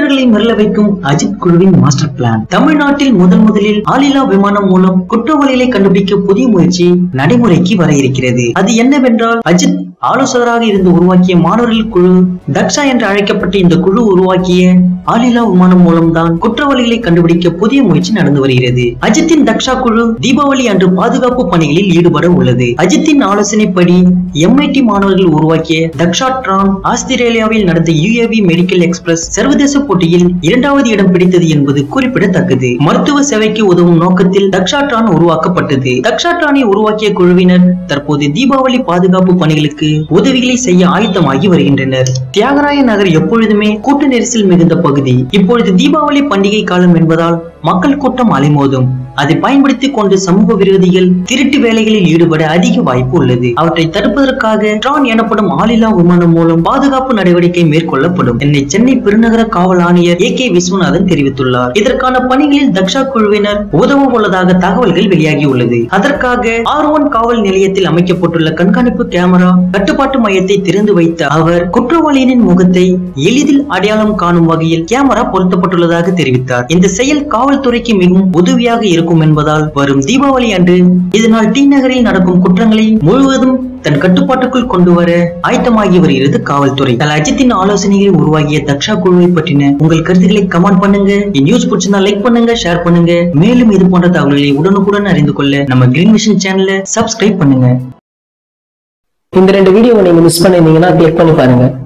மற்றவர்களை மிரள வைக்கும் அஜித் குழுவின் மாஸ்டர் பிளான் தமிழ்நாட்டில் முதன் முதலில் ஆளில்லா விமானம் மூலம் குற்றவாளிகளை கண்டுபிடிக்க புதிய முயற்சி நடைமுறைக்கு வர இருக்கிறது அது என்னவென்றால் அஜித் ஆலோசகராக இருந்து உருவாக்கிய மாணவர்கள் குழு தக்ஷா என்று அழைக்கப்பட்ட இந்த குழு உருவாக்கிய ஆளில்லா விமானம் மூலம்தான் குற்றவாளிகளை கண்டுபிடிக்க புதிய முயற்சி நடந்து வருகிறது அஜித்தின் தக்ஷா குழு தீபாவளி அன்று பாதுகாப்பு பணிகளில் ஈடுபட உள்ளது அஜித்தின் ஆலோசனைப்படி எம்ஐடி மாணவர்கள் உருவாக்கிய தக்ஷா ட்ரான் ஆஸ்திரேலியாவில் நடந்த யுஏவி மெடிக்கல் எக்ஸ்பிரஸ் சர்வதேச போட்டியில் இரண்டாவது இடம் பிடித்தது என்பது குறிப்பிடத்தக்கது மருத்துவ சேவைக்கு உதவும் நோக்கத்தில் தக்ஷா ட்ரான் உருவாக்கப்பட்டது தக்ஷா ட்ரானை உருவாக்கிய குழுவினர் தற்போது தீபாவளி பாதுகாப்பு பணிகளுக்கு உதவிகளை செய்ய ஆயத்தமாகி வருகின்றனர் தியாகராய நகர் எப்பொழுதுமே கூட்ட நெரிசல் மிகுந்த பகுதி இப்பொழுது தீபாவளி பண்டிகை காலம் என்பதால் மக்கள் கூட்டம் அலைமோதும் அதை பயன்படுத்திக் கொண்டு சமூக விரோதிகள் திருட்டு வேலைகளில் ஈடுபட அதிக வாய்ப்பு உள்ளது அவற்றை தடுப்பதற்காக ட்ரான் எனப்படும் ஆளில்லா விமானம் மூலம் பாதுகாப்பு நடவடிக்கை மேற்கொள்ளப்படும் என்னை சென்னை பெருநகர காவல் ஆணையர் ஏ கே விஸ்வநாதன் தெரிவித்துள்ளார் இதற்கான பணிகளில் தக்ஷா குழுவினர் உதவ உள்ளதாக தகவல்கள் வெளியாகி உள்ளது அதற்காக ஆர் ஒன் காவல் நிலையத்தில் அமைக்கப்பட்டுள்ள கண்காணிப்பு கேமரா கட்டுப்பாட்டு மையத்தை திறந்து வைத்த அவர் குற்றவாளியின் முகத்தை எளிதில் அடையாளம் காணும் வகையில் கேமரா பொருத்தப்பட்டுள்ளதாக தெரிவித்தார் இந்த செயல் காவல்துறைக்கு மிகவும் உதவியாக இருக்கும் என்பதால் வரும் தீபாவளி அன்று இதனால் டி நகரில் நடக்கும் குற்றங்களை முழுவதும் தன் கட்டுப்பாட்டுக்குள் கொண்டு வர ஆயத்தமாகி வருகிறது காவல்துறை தல அஜித்தின் ஆலோசனைகளை உருவாகிய தக்ஷா குழுவை பற்றின உங்கள் கருத்துக்களை கமெண்ட் பண்ணுங்க நியூஸ் பிடிச்சிருந்தா லைக் பண்ணுங்க ஷேர் பண்ணுங்க மேலும் இது போன்ற தகவல்களை உடனுக்குடன் அறிந்து கொள்ள நம்ம கிரீன் மிஷன் சேனலை சப்ஸ்கிரைப் பண்ணுங்க இந்த ரெண்டு வீடியோவை நீங்க மிஸ் பண்ணிருந்தீங்கன்னா கிளிக் பண்ணி பாருங்க